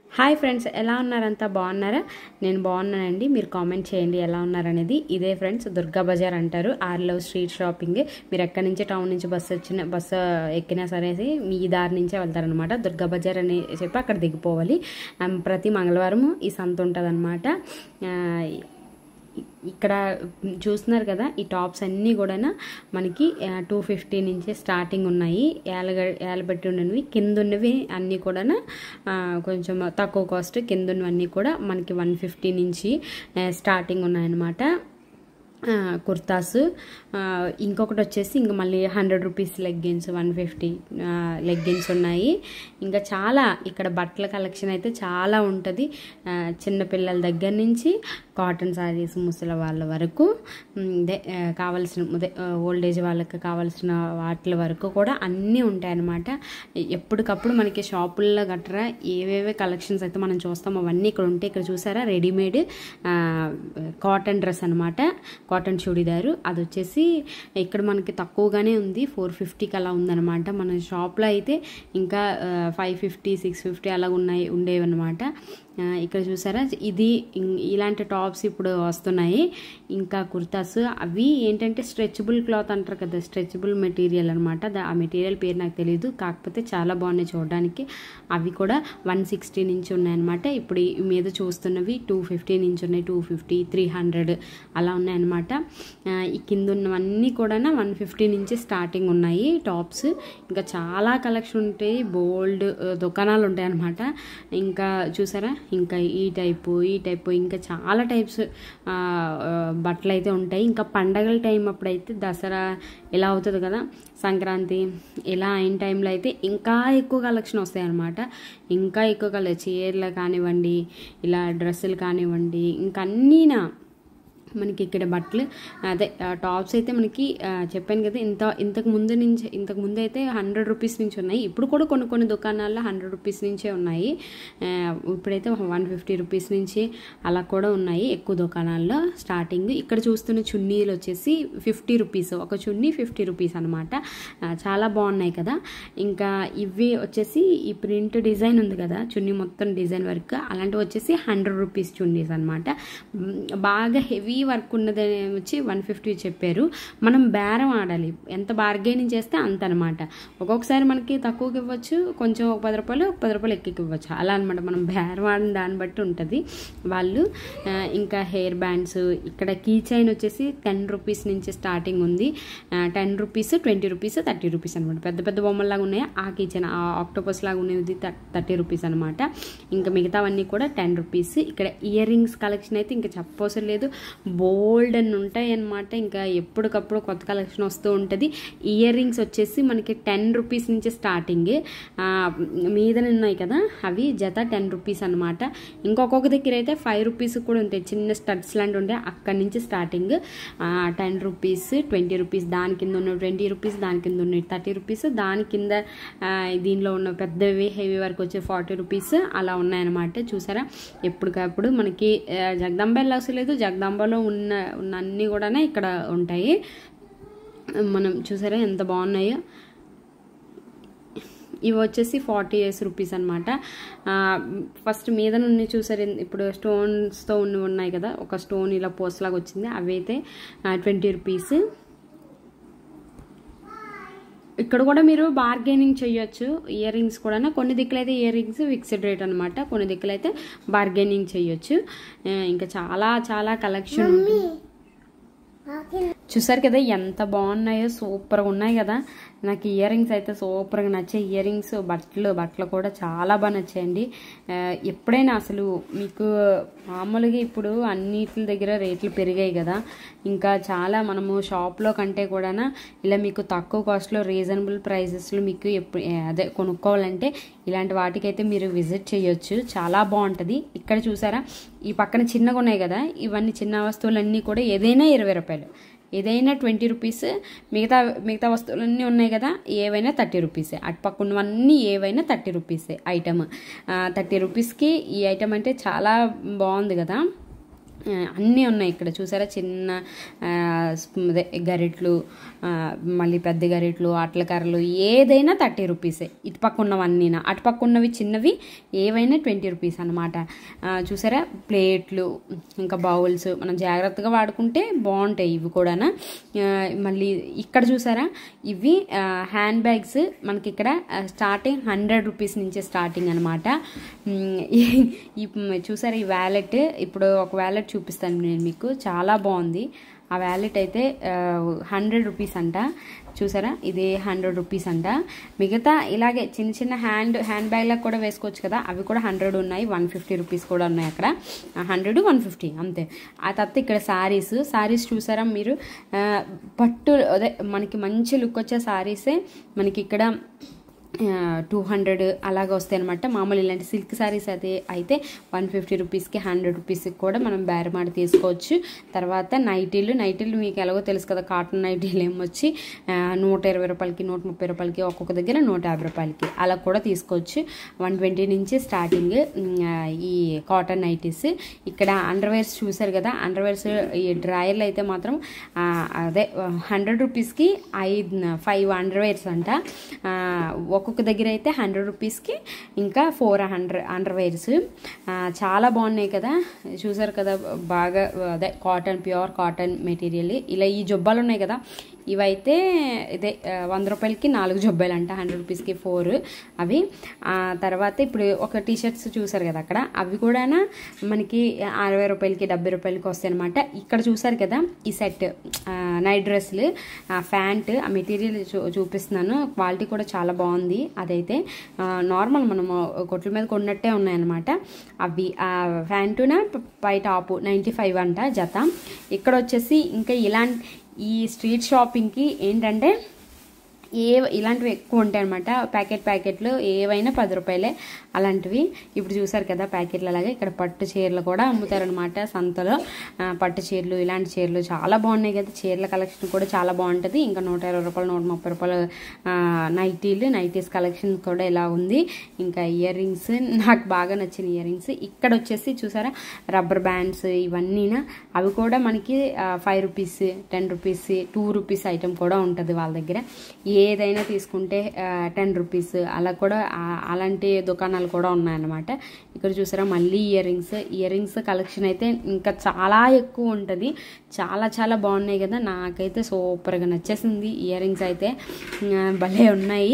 hi friends ఎలా ఉన్నారంతా బాగున్నారా నేను బాగున్నానండి మీరు కామెంట్ చేయండి ఎలా ఉన్నారనేది ఇదే ఫ్రెండ్స్ దుర్గా బజార్ అంటారు ఆర్లవ్ స్ట్రీట్ షాపింగ్ మీరు ఎక్కడి నుంచి టౌన్ నుంచి బస్సు వచ్చిన బస్సు ఎక్కినా సరే మీ దారి నుంచే వెళ్తారనమాట దుర్గా బజార్ అని చెప్పి అక్కడ దిగిపోవాలి ఆ, ప్రతి మంగళవారం ఈ సంత ఉంటుంది ఇక్కడ చూస్తున్నారు కదా ఈ టాప్స్ అన్నీ కూడా మనకి టూ ఫిఫ్టీ నుంచి స్టార్టింగ్ ఉన్నాయి ఏలగ ఏలబెట్టి ఉన్నవి కింద ఉన్నవి అన్నీ కూడా కొంచెం తక్కువ కాస్ట్ కింద ఉన్నవన్నీ కూడా మనకి వన్ ఫిఫ్టీ నుంచి ఆ, స్టార్టింగ్ ఉన్నాయన్నమాట ఆ, కుర్తాస్ ఆ, ఇంకొకటి వచ్చేసి ఇంకా మళ్ళీ hundred rupees leggings one fifty leggings ఉన్నాయి ఇంకా చాలా ఇక్కడ బట్టల కలెక్షన్ అయితే చాలా ఉంటుంది ఆ, చిన్నపిల్లల దగ్గర నుంచి కాటన్ శారీస్ ముసలి వాళ్ళ వరకు ఉమ్, ఇదే ఆ, కావాల్సిన అదే ఓల్డ్ ఏజ్ వాళ్ళకి కావాల్సిన వాటి వరకు కూడా అన్నీ ఉంటాయన్నమాట ఎప్పటికప్పుడు మనకి షాపుల్లో గట్రా ఏవేవే కలెక్షన్స్ అయితే మనం చూస్తామో అవన్నీ ఇక్కడ ఉంటాయి ఇక్కడ చూసారా రెడీమేడ్ కాటన్ డ్రెస్ అనమాట కాటన్ చూడిదారు అది వచ్చేసి ఇక్కడ మనకి తక్కువగానే ఉంది ఫోర్ ఫిఫ్టీకి అలా ఉందన్నమాట మన షాప్లో అయితే ఇంకా ఫైవ్ ఫిఫ్టీ సిక్స్ ఫిఫ్టీ అలా ఉన్నాయి ఉండేవి అనమాట ఇక్కడ చూసారా ఇది ఇం- ఇలాంటి టాప్స్ ఇప్పుడు వస్తున్నాయి ఇంకా కుర్తాస్ అవి ఏంటంటే స్ట్రెచబుల్ క్లాత్ అంటారు కదా స్ట్రెచబుల్ మెటీరియల్ అనమాట ఆ మెటీరియల్ పేరు నాకు తెలియదు కాకపోతే చాలా బాగున్నాయి చూడడానికి అవి కూడా వన్ సిక్స్టీ నుంచి ఉన్నాయన్నమాట ఇప్పుడు ఈ మీద చూస్తున్నవి టూ ఫిఫ్టీ నుంచి ఉన్నాయి టూ ఫిఫ్టీ త్రీ హండ్రెడ్ అలా ఉన్నాయన్నమాట ఆ, ఈ కింద ఉన్నవన్నీ కూడా వన్ ఫిఫ్టీ నుంచి స్టార్టింగ్ ఉన్నాయి టాప్స్ ఇంకా చాలా కలెక్షన్ ఉంటాయి బోల్డ్ దుకాణాలు ఉంటాయి అనమాట ఇంకా చూసారా ఇంకా ఈ టైపు ఈ టైపు ఇంకా చాలా టైప్స్ ఆ, ఆ, బట్టలు అయితే ఉంటాయి ఇంకా పండగల టైం అప్పుడైతే దసరా ఇలా అవుతుంది కదా సంక్రాంతి ఇలా అయిన టైంలో అయితే ఇంకా ఎక్కువ కలెక్షన్ వస్తాయి అనమాట ఇంకా ఎక్కువ కలర్ చీరలు కానివ్వండి ఇలా డ్రెస్సులు కానివ్వండి ఇంకా అన్నీనా మనకి ఇక్కడ బట్టలు అదే ఆ, టాప్స్ అయితే మనకి ఆ, చెప్పాను కదా ఇంత ఇంతకు ముందు నుంచి ఇంతకు ముందు అయితే హండ్రెడ్ రూపీస్ నుంచి ఉన్నాయి ఇప్పుడు కూడా కొన్ని కొన్ని దుకాణాల్లో హండ్రెడ్ రూపీస్ నుంచే ఉన్నాయి ఆ, ఇప్పుడైతే వన్ ఫిఫ్టీ రూపీస్ నుంచి అలా కూడా ఉన్నాయి ఎక్కువ దుకాణాల్లో స్టార్టింగ్ ఇక్కడ చూస్తున్న చున్నీలు వచ్చేసి ఫిఫ్టీ రూపీస్ ఒక చున్నీ ఫిఫ్టీ రూపీస్ అనమాట చాలా బాగున్నాయి కదా ఇంకా ఇవి వచ్చేసి ఈ ప్రింట్ డిజైన్ ఉంది కదా చున్నీ మొత్తం డిజైన్ వర్క్ అలాంటివి వచ్చేసి హండ్రెడ్ రూపీస్ చున్నీస్ అనమాట బాగా హెవీ వర్క్ ఉన్నది వచ్చి వన్ ఫిఫ్టీ చెప్పారు మనం బేరం ఆడాలి ఎంత బార్గెనింగ్ చేస్తే అంత అనమాట ఒక్కొక్కసారి మనకి తక్కువకి ఇవ్వచ్చు కొంచెం ఒక పది రూపాయలు ఒక పది రూపాయలు ఎక్కువ ఇవ్వచ్చు అలా అనమాట మనం బేరం ఆడిన దాన్ని బట్టి ఉంటుంది వాళ్ళు ఆ, ఇంకా హెయిర్ బ్యాండ్స్ ఇక్కడ కీ చైన్ వచ్చేసి టెన్ రూపీస్ నుంచి స్టార్టింగ్ ఉంది ten rupees twenty rupees thirty rupees అనమాట పెద్ద పెద్ద బొమ్మల్లాగా ఉన్నాయి ఆ కీ చైన్ ఆ ఆక్టోపస్ లాగా ఉన్నది థర్టీ రూపీస్ అనమాట ఇంకా మిగతావన్నీ కూడా టెన్ రూపీస్ ఇక్కడ ఇయర్ రింగ్స్ కలెక్షన్ అయితే ఇంకా చెప్పవసరం లేదు బోల్డ్ అని ఉంటాయి అనమాట ఇంకా ఎప్పటికప్పుడు కొత్త కలెక్షన్ వస్తూ ఉంటుంది ఇయర్ రింగ్స్ వచ్చేసి మనకి టెన్ రూపీస్ నుంచి స్టార్టింగ్ మీద ఉన్నాయి కదా అవి జత టెన్ రూపీస్ అనమాట ఇంకొకొక దగ్గర అయితే ఫైవ్ రూపీస్ కూడా ఉంటాయి చిన్న స్టడ్స్ లాంటి ఉంటాయి అక్కడి నుంచి starting ten rupees twenty rupees దాని కింద ఉన్న ట్వంటీ రూపీస్ దాని కింద ఉన్నాయి థర్టీ రూపీస్ దాని కింద ఆ, దీనిలో ఉన్న పెద్దవి హెవీ వరకు వచ్చే ఫార్టీ రూపీస్ అలా ఉన్నాయన్నమాట చూసారా ఎప్పటికప్పుడు మనకి ఆ, జగదాంబ వెళ్ళవసరం లేదు జగదాంబలో ఉన్న ఉన్న అన్నీ కూడా ఇక్కడ ఉంటాయి మనం చూసారా ఎంత బాగున్నాయో ఇవి వచ్చేసి ఫార్టీ ఇయర్స్ రూపీస్ అనమాట ఫస్ట్ మీద నుండి చూసారు ఇప్పుడు స్టోన్స్తో ఉన్న ఉన్నాయి కదా ఒక స్టోన్ ఇలా పోస్లాగా వచ్చింది అవి అయితే ట్వంటీ రూపీస్ ఇక్కడ కూడా మీరు బార్గెనింగ్ చేయొచ్చు ఇయర్ రింగ్స్ కూడా కొన్ని దిక్కులైతే ఇయర్ రింగ్స్ ఫిక్స్డ్ రేట్ అనమాట కొన్ని దిక్కులైతే బార్గెనింగ్ చేయొచ్చు ఆ, ఇంకా చాలా చాలా కలెక్షన్ ఉంటుంది చూసారు కదా ఎంత బాగున్నాయో సూపర్గా ఉన్నాయి కదా నాకు ఇయర్ రింగ్స్ అయితే సూపర్గా నచ్చాయి ఇయర్ రింగ్స్ బట్టలు బట్టలు కూడా చాలా బాగా నచ్చాయండి ఆ, ఎప్పుడైనా అసలు మీకు మామూలుగా ఇప్పుడు అన్నిటి దగ్గర రేట్లు పెరిగాయి కదా ఇంకా చాలా మనము షాప్లో కంటే కూడా ఇలా మీకు తక్కువ కాస్ట్లో రీజనబుల్ ప్రైజెస్లో మీకు ఎప్పుడు అదే కొనుక్కోవాలంటే ఇలాంటి వాటికైతే మీరు విజిట్ చేయొచ్చు చాలా బాగుంటుంది ఇక్కడ చూసారా ఈ పక్కన చిన్నగా ఉన్నాయి కదా ఇవన్నీ చిన్న వస్తువులన్నీ కూడా ఏదైనా ఇరవై రూపాయలు ఏదైనా ట్వంటీ రూపీస్ మిగతా మిగతా వస్తువులన్నీ ఉన్నాయి కదా ఏవైనా థర్టీ రూపీసే అటు పక్క ఉన్నవన్నీ ఏవైనా థర్టీ రూపీసే ఐటమ్ థర్టీ రూపీస్కి ఈ ఐటమ్ అంటే చాలా బాగుంది కదా ఆ, అన్నీ ఉన్నాయి ఇక్కడ చూసారా చిన్న ఆ, స్పూ- అదే గరిట్లు ఆ, మళ్ళీ పెద్ద గరిట్లు అట్ల కర్రలు ఏదైనా థర్టీ రూపీసే ఇటు పక్క ఉన్నవన్నీ అటు పక్క ఉన్నవి చిన్నవి ఏవైనా ట్వంటీ రూపీస్ అనమాట చూసారా ప్లేట్లు ఇంకా బౌల్స్ మనం జాగ్రత్తగా వాడుకుంటే బాగుంటాయి ఇవి కూడా మళ్ళీ ఇక్కడ చూసారా ఇవి హ్యాండ్ బ్యాగ్స్ మనకి ఇక్కడ స్టార్టింగ్ హండ్రెడ్ రూపీస్ నుంచే స్టార్టింగ్ అనమాట ఈ చూసారా ఈ వ్యాలెట్ ఇప్పుడు ఒక వ్యాలెట్ చూపిస్తాను నేను మీకు చాలా బాగుంది ఆ వ్యాలెట్ అయితే హండ్రెడ్ రూపీస్ అంట చూసారా ఇది హండ్రెడ్ రూపీస్ అంట మిగతా ఇలాగే చిన్న చిన్న హ్యాండ్ హ్యాండ్ బ్యాగ్లకు కూడా వేసుకోవచ్చు కదా అవి కూడా హండ్రెడ్ ఉన్నాయి వన్ ఫిఫ్టీ రూపీస్ కూడా ఉన్నాయి అక్కడ హండ్రెడ్ వన్ ఫిఫ్టీ అంతే ఆ తర్వాత ఇక్కడ శారీస్ శారీస్ చూసారా మీరు ఆ, పట్టు అదే మనకి మంచి లుక్ వచ్చే శారీసే మనకి ఇక్కడ టూ హండ్రెడ్ అలాగ వస్తాయి అనమాట మామూలు ఇలాంటి సిల్క్ శారీస్ అయితే అయితే వన్ ఫిఫ్టీ రూపీస్కి హండ్రెడ్ రూపీస్కి కూడా మనం బేరమాడి తీసుకోవచ్చు తర్వాత నైటీలు నైటీలు మీకు ఎలాగో తెలుసు కదా కాటన్ నైటీలు ఏమొచ్చి ఆ, నూట ఇరవై రూపాయలకి నూట ముప్పై రూపాయలకి ఒక్కొక్క దగ్గర నూట యాభై రూపాయలకి అలా కూడా తీసుకోవచ్చు వన్ ట్వంటీ నుంచి స్టార్టింగ్ ఉమ్, ఆ, ఈ కాటన్ నైటీస్ ఇక్కడ అండర్వేర్స్ చూసారు కదా అండర్వేర్స్ ఈ డ్రాయర్లు అయితే మాత్రం ఆ, అదే హండ్రెడ్ రూపీస్కి ఐదు ఫైవ్ అండర్వేర్స్ అంట ఆ, ఒక్కొక్క దగ్గర అయితే హండ్రెడ్ రూపీస్కి ఇంకా ఫోర్ హండ్రెడ్ అండర్వేర్స్ చాలా బాగున్నాయి కదా చూసారు కదా బాగా అదే కాటన్ ప్యూర్ కాటన్ మెటీరియల్ ఇలా ఈ జొబ్బాలు ఉన్నాయి కదా ఇవైతే ఇదే ఆ, వంద రూపాయలకి నాలుగు జొబ్బాలు అంట హండ్రెడ్ రూపీస్కి ఫోర్ అవి ఆ తర్వాత ఇప్పుడు ఒక టీ షర్ట్స్ చూసారు కదా అక్కడ అవి కూడా మనకి అరవై రూపాయలకి డెబ్బై రూపాయలకి వస్తాయి అనమాట ఇక్కడ చూసారు కదా ఈ సెట్ నైట్ డ్రెస్సులు ఫ్యాంట్ ఆ మెటీరియల్ చూ చూపిస్తున్నాను క్వాలిటీ కూడా చాలా బాగుంది అదైతే నార్మల్ మనము కొట్ల మీద కొన్నట్టే ఉన్నాయన్నమాట అవి ఆ ఫ్యాంటున పై టాపు నైంటీ ఫైవ్ అంట జత ఇక్కడ వచ్చేసి ఇంకా ఇలాంటి ఈ స్ట్రీట్ షాపింగ్కి ఏంటంటే ఏ ఇలాంటివి ఎక్కువ ఉంటాయి అనమాట ప్యాకెట్ ప్యాకెట్లు ఏవైనా పది రూపాయలే అలాంటివి ఇప్పుడు చూసారు కదా ప్యాకెట్లు అలాగే ఇక్కడ పట్టు చీరలు కూడా అమ్ముతారనమాట సంతలో ఆ, పట్టు చీరలు ఇలాంటి చీరలు చాలా బాగున్నాయి కదా చీరల కలెక్షన్ కూడా చాలా బాగుంటుంది ఇంకా నూట ఇరవై రూపాయలు నూట ముప్పై రూపాయలు ఆ, నైటీలు నైటీస్ కలెక్షన్ కూడా ఇలా ఉంది ఇంకా ఇయర్ రింగ్స్ నాకు బాగా నచ్చిన ఇయర్ రింగ్స్ ఇక్కడ వచ్చేసి చూసారా రబ్బర్ బ్యాండ్స్ ఇవన్నీనా అవి కూడా మనకి five rupees ten rupees two rupees item కూడా ఉంటుంది వాళ్ళ దగ్గర ఏదైనా తీసుకుంటే టెన్ రూపీస్ అలా కూడా ఆ, అలాంటి దుకాణాలు కూడా ఉన్నాయన్నమాట ఇక్కడ చూసారా మళ్ళీ ear rings ear rings collection అయితే ఇంకా చాలా ఎక్కువ ఉంటుంది చాలా చాలా బాగున్నాయి కదా నాకైతే సూపర్గా నచ్చేసింది ఇయర్ రింగ్స్ అయితే ఆ, భలే ఉన్నాయి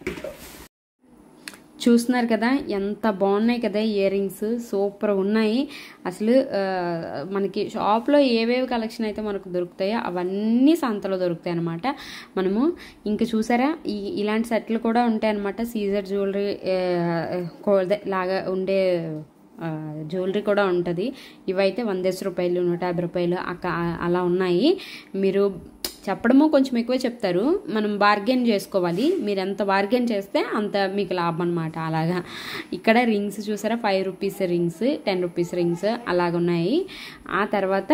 చూస్తున్నారు కదా ఎంత బాగున్నాయి కదా ఇయర్ రింగ్స్ సూపర్ ఉన్నాయి అసలు ఆ, మనకి షాప్లో ఏవేవి కలెక్షన్ అయితే మనకు దొరుకుతాయో అవన్నీ సంతలో దొరుకుతాయి అనమాట మనము ఇంకా చూసారా ఈ ఇలాంటి సెట్లు కూడా ఉంటాయి అనమాట సీజర్ జ్యువెలరీ లాగా ఉండే ఆ, జ్యువెలరీ కూడా ఉంటుంది ఇవైతే వందేసి రూపాయలు నూట యాభై రూపాయలు అక్క అలా ఉన్నాయి మీరు చెప్పడము కొంచెం ఎక్కువే చెప్తారు మనం బార్గెన్ చేసుకోవాలి మీరు ఎంత బార్గెన్ చేస్తే అంత మీకు లాభం అనమాట అలాగా ఇక్కడ రింగ్స్ చూసారా five rupees rings ten rupees rings అలాగ ఉన్నాయి ఆ తర్వాత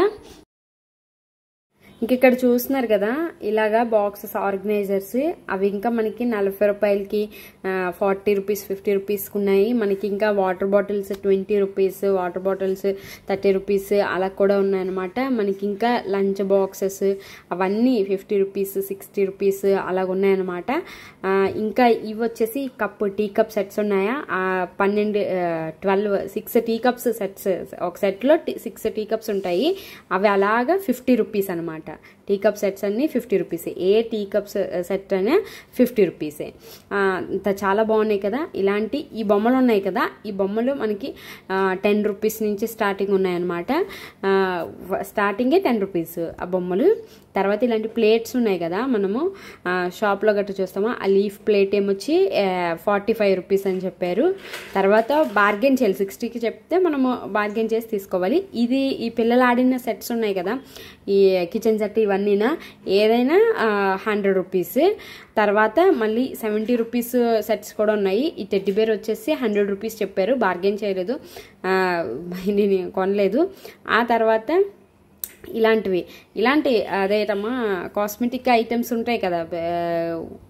ఇంక ఇక్కడ చూస్తున్నారు కదా ఇలాగా బాక్సెస్ ఆర్గనైజర్స్ అవి ఇంకా మనకి నలభై రూపాయలకి ఫార్టీ రూపీస్ ఫిఫ్టీ రూపీస్ ఉన్నాయి మనకి ఇంకా water bottles twenty rupees water bottles thirty rupees అలా కూడా ఉన్నాయన్నమాట మనకి ఇంకా లంచ్ బాక్సెస్ అవన్నీ ఫిఫ్టీ రూపీస్ సిక్స్టీ రూపీస్ అలాగ ఉన్నాయన్నమాట ఆ, ఇంకా ఇవి వచ్చేసి కప్ టీ కప్ సెట్స్ ఉన్నాయా ఆ, పన్నెండు twelve six tea cups sets ఒక సెట్లో సిక్స్ టీ కప్స్ ఉంటాయి అవి అలాగా ఫిఫ్టీ రూపీస్ అనమాట టీ కప్ సెట్స్ అన్ని ఫిఫ్టీ రూపీస్ ఏ టీ కప్స్ సెట్ అయినా ఫిఫ్టీ రూపీసే ఆ, ఇంత చాలా బాగున్నాయి కదా ఇలాంటి ఈ బొమ్మలు ఉన్నాయి కదా ఈ బొమ్మలు మనకి టెన్ రూపీస్ నుంచి స్టార్టింగ్ ఉన్నాయన్నమాట ఆ, వ- స్టార్టింగే టెన్ రూపీస్ ఆ బొమ్మలు తర్వాత ఇలాంటి ప్లేట్స్ ఉన్నాయి కదా మనము ఆ, షాప్లో గట్రా చూస్తామా ఆ లీఫ్ ప్లేట్ ఏమొచ్చి ఫార్టీ ఫైవ్ రూపీస్ అని చెప్పారు తర్వాత బార్గెన్ చేయాలి సిక్స్టీకి చెప్తే మనము బార్గెన్ చేసి తీసుకోవాలి ఇది ఈ పిల్లలు ఆడిన సెట్స్ ఉన్నాయి కదా ఈ కిచెన్ సెట్ ఇవన్నీనా ఏదైనా హండ్రెడ్ రూపీస్ తర్వాత మళ్ళీ సెవెంటీ రూపీస్ సెట్స్ కూడా ఉన్నాయి ఈ టెడ్డి బేర్ వచ్చేసి హండ్రెడ్ రూపీస్ చెప్పారు బార్గెన్ చేయలేదు ఆ, నేను కొనలేదు ఆ తర్వాత ఇలాంటివి ఇలాంటి అదేటమ్మా కాస్మెటిక్ ఐటమ్స్ ఉంటాయి కదా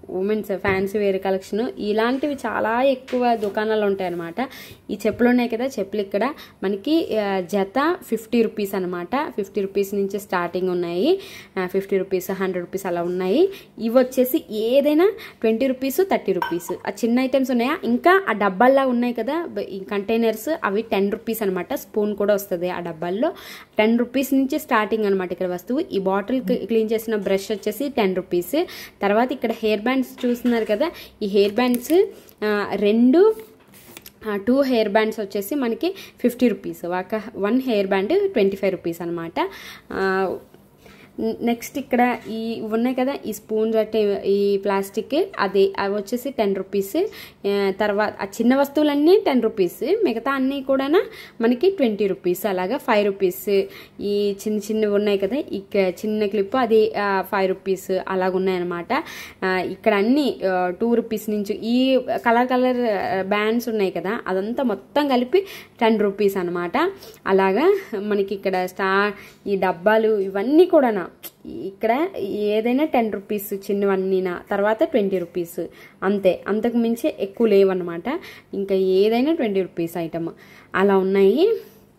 ఉమెన్స్ ఫ్యాన్సీ వేర్ కలెక్షన్ ఇలాంటివి చాలా ఎక్కువ దుకాణాలు ఉంటాయి అనమాట ఈ చెప్పులు ఉన్నాయి కదా చెప్పులు ఇక్కడ మనకి ఆ, జత ఫిఫ్టీ రూపీస్ అనమాట ఫిఫ్టీ రూపీస్ నుంచి స్టార్టింగ్ ఉన్నాయి ఫిఫ్టీ రూపీస్ హండ్రెడ్ రూపీస్ అలా ఉన్నాయి ఇవి వచ్చేసి ఏదైనా ట్వంటీ రూపీస్ థర్టీ రూపీస్ ఆ చిన్న ఐటమ్స్ ఉన్నాయా ఇంకా ఆ డబ్బాల్లా ఉన్నాయి కదా బ- ఈ కంటైనర్స్ అవి టెన్ రూపీస్ అనమాట స్పూన్ కూడా వస్తుంది ఆ డబ్బాల్లో టెన్ రూపీస్ నుంచి స్టార్టింగ్ అనమాట ఇక్కడ వస్తువు ఈ బాటిల్ క్లీన్ చేసిన బ్రష్ వచ్చేసి టెన్ రూపీస్ తర్వాత ఇక్కడ హెయిర్ బ్యాండ్స్ చూస్తున్నారు కదా ఈ హెయిర్ బ్యాండ్స్ రెండు టూ హెయిర్ బ్యాండ్స్ వచ్చేసి మనకి ఫిఫ్టీ రూపీస్ ఒక one hair band twenty five rupees అనమాట నెక్స్ట్ ఇక్కడ ఈ ఉన్నాయి కదా ఈ స్పూన్స్ అంటే ఈ ప్లాస్టిక్ అది అవి వచ్చేసి టెన్ రూపీస్ తర్వాత ఆ చిన్న వస్తువులన్నీ టెన్ రూపీస్ మిగతా అన్నీ కూడా మనకి ట్వంటీ రూపీస్ అలాగా ఫైవ్ రూపీస్ ఈ చిన్న చిన్నవి ఉన్నాయి కదా ఇక చిన్న క్లిప్ అది ఫైవ్ రూపీస్ అలాగ ఉన్నాయన్నమాట ఆ, ఇక్కడ అన్ని టూ రూపీస్ నుంచి ఈ కలర్ కలర్ బ్యాండ్స్ ఉన్నాయి కదా అదంతా మొత్తం కలిపి టెన్ రూపీస్ అనమాట అలాగా మనకి ఇక్కడ స్టా ఈ డబ్బాలు ఇవన్నీ కూడా ఇక్కడ ఏదైనా టెన్ రూపీస్ చిన్నవన్నీనా తర్వాత ట్వంటీ రూపీస్ అంతే అంతకు మించి ఎక్కువ లేవన్నమాట ఇంకా ఏదైనా ట్వంటీ రూపీస్ ఐటమ్ అలా ఉన్నాయి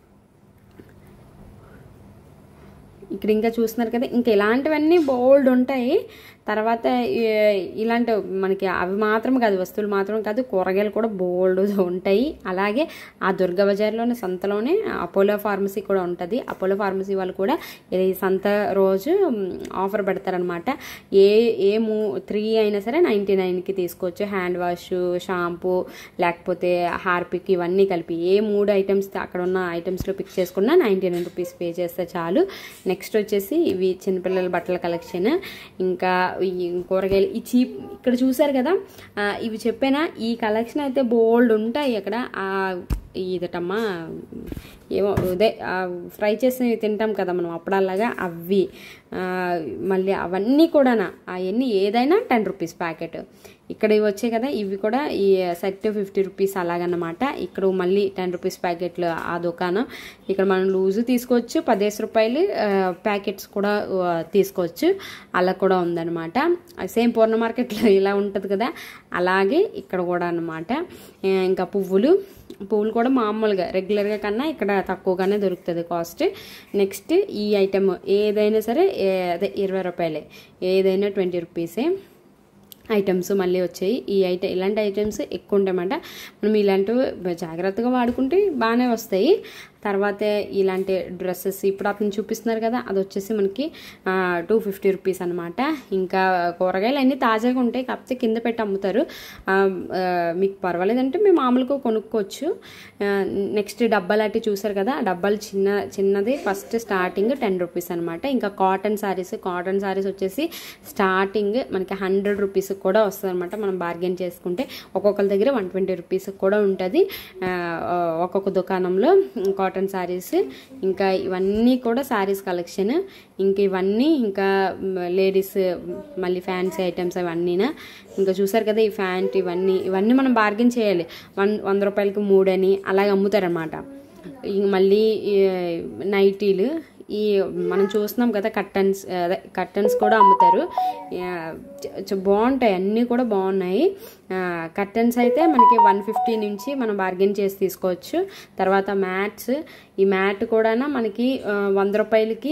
ఇక్కడ ఇంకా చూస్తున్నారు కదా ఇంకా ఇలాంటివన్నీ బోల్డ్ ఉంటాయి తర్వాత ఈ- ఇలాంటి మనకి అవి మాత్రం కాదు వస్తువులు మాత్రం కాదు కూరగాయలు కూడా బోల్డ్ ఉంటాయి అలాగే ఆ దుర్గా బజార్లోని సంతలోనే అపోలో ఫార్మసీ కూడా ఉంటుంది అపోలో ఫార్మసీ వాళ్ళు కూడా ఈ సంత రోజు మ్, ఆఫర్ పెడతారనమాట ఏ ఏ మూ త్రీ అయినా సరే నైంటీ నైన్కి తీసుకోవచ్చు హ్యాండ్ వాష్ షాంపూ లేకపోతే హార్పిక్ ఇవన్నీ కలిపి ఏ మూడు ఐటమ్స్ అక్కడ ఉన్న ఐటమ్స్లో పిక్ చేసుకున్నా నైంటీ నైన్ రూపీస్ పే చేస్తే చాలు నెక్స్ట్ వచ్చేసి ఇవి చిన్నపిల్లల బట్టల కలెక్షన్ ఇంకా ఈ కూరగాయలు ఈ చీప్ ఇక్కడ చూసారు కదా ఆ, ఇవి చెప్పానా ఈ కలెక్షన్ అయితే బోల్డ్ ఉంటాయి అక్కడ ఆ, ఇదటమ్మా ఏమో అదే ఫ్రై చేసి తింటాం కదా మనం అప్పుడల్లాగా అవి ఆ, మళ్ళీ అవన్నీ కూడా అవన్నీ ఏదైనా టెన్ రూపీస్ ప్యాకెట్ ఇక్కడ ఇవి వచ్చాయి కదా ఇవి కూడా ఈ సెట్ ఫిఫ్టీ రూపీస్ అలాగన్నమాట ఇక్కడ మళ్ళీ టెన్ రూపీస్ ప్యాకెట్లు ఆ దుకాణం ఇక్కడ మనం లూజు తీసుకోవచ్చు పదిహేను రూపాయలు ఆ, ప్యాకెట్స్ కూడా ఆ, తీసుకోవచ్చు అలా కూడా ఉందన్నమాట సేమ్ పూర్ణ మార్కెట్లో ఇలా ఉంటుంది కదా అలాగే ఇక్కడ కూడా అన్నమాట ఆ, ఇంకా పువ్వులు పువ్వులు కూడా మామూలుగా రెగ్యులర్గా కన్నా ఇక్కడ తక్కువగానే దొరుకుతుంది కాస్ట్ నెక్స్ట్ ఈ ఐటమ్ ఏదైనా సరే ఏ- అదే ఇరవై రూపాయలే ఏదైనా ట్వంటీ రూపీసే ఐటమ్స్ మళ్ళీ వచ్చాయి ఈ ఐటమ్ ఇలాంటి ఐటమ్స్ ఎక్కువ ఉంటాయన్నమాట మనం ఇలాంటివి జాగ్రత్తగా వాడుకుంటే బాగానే వస్తాయి తర్వాత ఇలాంటి డ్రెస్సెస్ ఇప్పుడు అతను చూపిస్తున్నారు కదా అది వచ్చేసి మనకి టూ ఫిఫ్టీ రూపీస్ అనమాట ఇంకా కూరగాయలు అన్నీ తాజాగా ఉంటాయి కాకపోతే కింద పెట్టి అమ్ముతారు ఆ, ఆ, మీకు పర్వాలేదంటే మేము మామూలుగా కొనుక్కోవచ్చు నెక్స్ట్ డబ్బాలు అట్టి చూసారు కదా ఆ డబ్బాలు చిన్న చిన్నది ఫస్ట్ స్టార్టింగ్ టెన్ రూపీస్ అనమాట ఇంకా కాటన్ శారీస్ కాటన్ శారీస్ వచ్చేసి స్టార్టింగ్ మనకి హండ్రెడ్ రూపీస్ కూడా వస్తుంది అనమాట మనం బార్గెన్ చేసుకుంటే ఒక్కొక్కరి దగ్గర వన్ ట్వంటీ రూపీస్ కూడా ఉంటుంది ఆ, ఒక్కొక్క దుకాణంలో కాటన్ శారీస్ ఇంకా ఇవన్నీ కూడా శారీస్ కలెక్షన్ ఇంక ఇవన్నీ ఇంకా లేడీస్ మళ్ళీ ఫ్యాన్సీ ఐటమ్స్ అవన్నీనా ఇంకా చూసారు కదా ఈ ఫ్యాంట్ ఇవన్నీ ఇవన్నీ మనం బార్గెన్ చేయాలి వన్ వంద రూపాయలకి మూడని అలాగ అమ్ముతారనమాట ఇంక మళ్ళీ ఈ నైటీలు ఈ మనం చూస్తున్నాం కదా కర్టన్స్ అదే కర్టన్స్ కూడా అమ్ముతారు ఆ, చ- చ- బాగుంటాయి అన్నీ కూడా బాగున్నాయి కర్టన్స్ అయితే మనకి వన్ ఫిఫ్టీ నుంచి మనం బార్గెన్ చేసి తీసుకోవచ్చు తర్వాత మ్యాట్స్ ఈ మ్యాట్ కూడా మనకి ఆ, వంద రూపాయలకి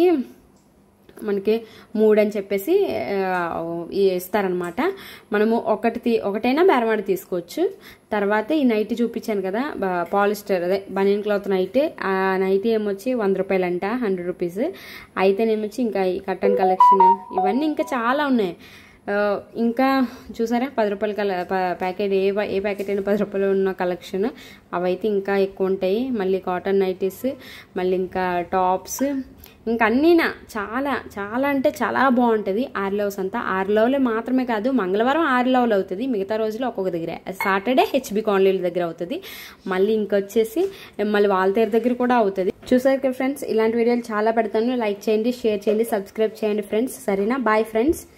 మనకి మూడు అని చెప్పేసి ఆ, ఈ- ఇస్తారనమాట మనము ఒకటి తీ ఒకటైనా బేరమాడి తీసుకోవచ్చు తర్వాత ఈ నైట్ చూపించాను కదా బ- పాలిస్టర్ అదే బనియన్ క్లాత్ నైట్ ఆ నైట్ ఏమొచ్చి వంద రూపాయలు అంట హండ్రెడ్ రూపీస్ అయితేనేమొచ్చి ఇంకా ఈ కట్టన్ కలెక్షన్ ఇవన్నీ ఇంకా చాలా ఉన్నాయి ఆ, ఇంకా చూసారా పది రూపాయల కల ప- ప్యాకెట్ ఏ ప- ఏ ప్యాకెట్ అయినా పది రూపాయలు ఉన్న కలెక్షన్ అవైతే ఇంకా ఎక్కువ ఉంటాయి మళ్ళీ కాటన్ నైటీస్ మళ్ళీ ఇంకా టాప్స్ ఇంకా అన్నీనా చాలా చాలా అంటే చాలా బాగుంటుంది ఆరు లెవెల్స్ అంతా ఆరు లెవెల్ మాత్రమే కాదు మంగళవారం ఆరు లెవెల్ అవుతుంది మిగతా రోజులు ఒక్కొక్క దగ్గర సాటర్డే హెచ్బి కాలనీల దగ్గర అవుతుంది మళ్ళీ ఇంకొచ్చేసి మళ్ళీ వాల్తేరు దగ్గర కూడా అవుతుంది చూసారు కదా ఫ్రెండ్స్ ఇలాంటి వీడియోలు చాలా పెడతాను లైక్ చేయండి షేర్ చేయండి సబ్స్క్రైబ్ చేయండి ఫ్రెండ్స్ సరేనా బాయ్ ఫ్రెండ్స్